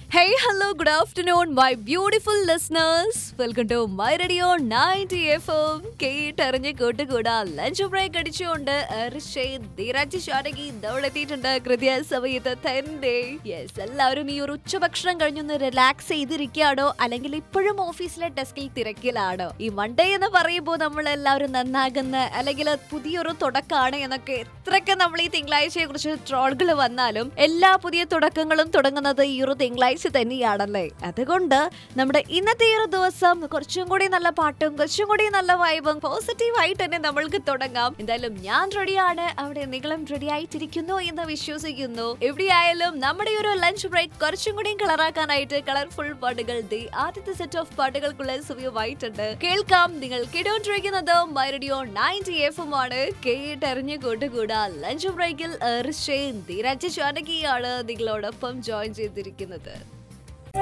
Hey, hello, good afternoon, my beautiful listeners. Welcome to my radio 90 FM. കേട്ടറിഞ്ഞ് കൂട്ടുകൂടാ lunch break അടിച്ചുകൊണ്ട് അർഷേദ് ധീരാജ് ഷാനകി എത്തിയിട്ടുണ്ട് കൃത്യ സമയത്ത് തന്നെ യെസ് എല്ലാവരും ഈ ഒരു ഉച്ചഭക്ഷണം കഴിഞ്ഞൊന്ന് റിലാക്സ് ചെയ്തിരിക്കുകയാണോ അല്ലെങ്കിൽ ഇപ്പോഴും ഓഫീസിലെ ഡെസ്കിൽ തിരക്കിലാണോ ഈ മൺഡേ എന്ന് പറയുമ്പോൾ നമ്മൾ എല്ലാവരും നന്നാകുന്ന അല്ലെങ്കിൽ പുതിയൊരു തുടക്കമാണ് എന്നൊക്കെ എത്രയൊക്കെ നമ്മൾ ഈ തിങ്കളാഴ്ചയെ കുറിച്ച് ട്രോളുകൾ വന്നാലും എല്ലാ പുതിയ തുടക്കങ്ങളും തുടങ്ങുന്നത് ഈ ഒരു തിങ്കളാഴ്ച തന്നെയാണല്ലേ അതുകൊണ്ട് നമ്മുടെ ഇന്നത്തെ ഈ ഒരു ദിവസം കുറച്ചും കൂടി നല്ല പാട്ടും കുറച്ചും കൂടി നല്ല വൈബും പോസിറ്റീവ് ആയിട്ട് തന്നെ നമ്മൾക്ക് തുടങ്ങാം എന്തായാലും ഞാൻ റെഡിയാണ് അവിടെ നിങ്ങളും റെഡി ആയിട്ടിരിക്കുന്നു എന്ന് വിശ്വസിക്കുന്നു എവിടെയായാലും നമ്മുടെ ഈ ഒരു ലഞ്ച് ബ്രേക്ക് കുറച്ചും കൂടി കളറാക്കാനായിട്ട് കളർഫുൾ പാട്ടുകൾ ദി ആദ്യത്തെ സെറ്റ് ഓഫ് പാട്ടുകൾക്കുള്ള സമയമായിട്ടുണ്ട് കേൾക്കാം നിങ്ങൾ കേട്ടോണ്ടിരിക്കുന്നത് മൈറഡിയോ നയൻറ്റി എഫ് എം ആണ് കേട്ടറിഞ്ഞ് കൂട്ടുകൂടാ ലഞ്ച് ബ്രേക്കിൽ ഋഷേൻ ധീരാജ് ചാനകിയാണ് നിങ്ങളോടൊപ്പം ജോയിൻ ചെയ്തിരിക്കുന്നത്